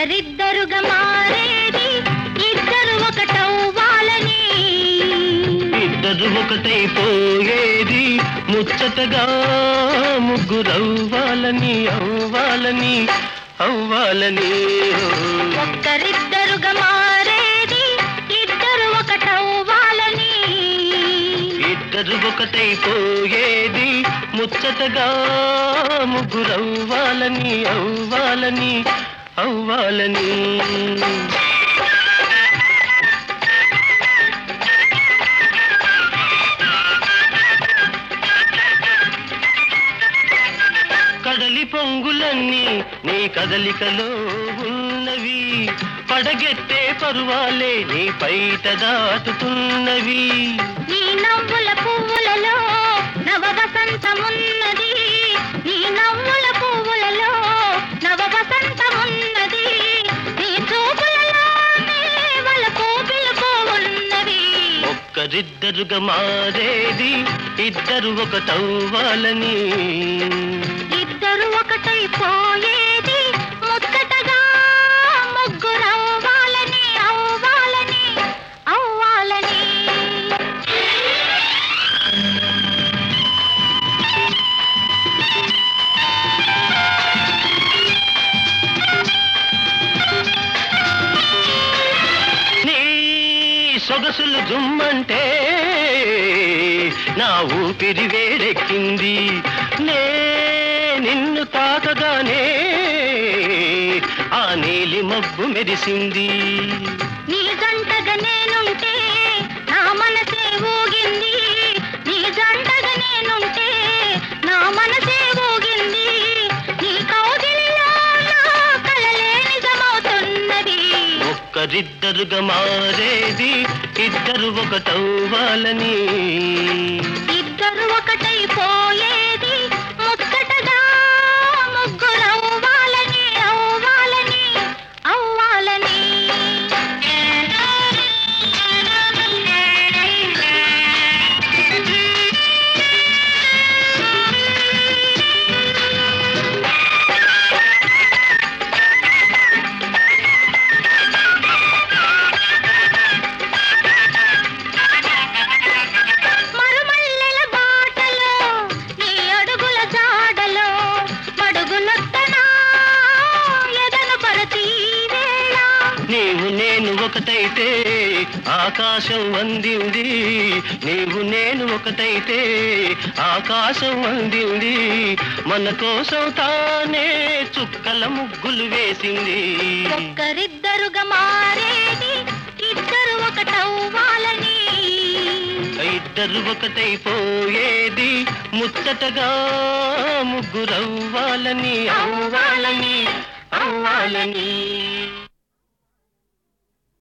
ఒక్కరిద్దరుగా మారేది ఇద్దరు ఒకటవ్వాలని ఇద్దరు ఒకటైపోయేది ముచ్చటగా ముగ్గురవ్వాలని అవ్వాలని అవ్వాలని ఒక్కరిద్దరుగా మారేది ఇద్దరు ఒకటవ్వాలని ఇద్దరు ఒకటైపోయేది ముచ్చటగా ముగ్గురవ్వాలని అవ్వాలని అవ్వాలని కడలి పొంగులన్నీ నీ కదలికలో ఉన్నవి పడగెత్తే పరువాలే నీ పైట దాటుతున్నవి నీ నవ్వుల పువ్వులలో నవ వసంతమున్నది నీ నవ్వుల పువ్వులలో నవ వసంతమున్నది నీ చూపులలో వలకు పిలుపు ఉన్నది ఒక్కరిద్దరుగా మారేది ఇద్దరు ఒకటవ్వాలని ఇద్దరు ఒకటైపోయేది ముచ్చటగా ముగ్గురవ్వాలని అవ్వాలని అవ్వాలని నీ సొగసులు జుమ్మంటే నా ఊపిరి వేడెక్కింది నే నిన్ను తాకగానే ఆ నీలి మబ్బు మెరిసింది నీ జంటగా నేనుంటే నా మనసే ఊగింది నీ జంటగా నేనుంటే నా మనసే ఊగింది నీ కౌగిలిలో నా కలలే నిజమవుతున్నది ఒక్కరిద్దరుగా మారేది ఇద్దరు ఒకటవ్వాలని ఇద్దరు ఒకటైపోయేది ముచ్చటగా ముగ్గురవ్వాలని అవ్వాలని అవ్వాలని మరుమల్లెల బాటలో నీ అడుగుల జాడలో మడుగులొత్తనా ఎదను పరచి వేళ నీవు నేను ఒకటైతే ఆకాశం అందింది నీవు నేను ఒకటైతే ఆకాశం అందింది మన కోసం తానే చుక్కల ముగ్గులు వేసింది ఒక్కరిద్దరుగా మారేది ఇద్దరు ఒకటవ్వాలని ఇద్దరు ఒకటైపోయేది ముచ్చటగా ముగ్గురవ్వాలని అవ్వాలని అవ్వాలని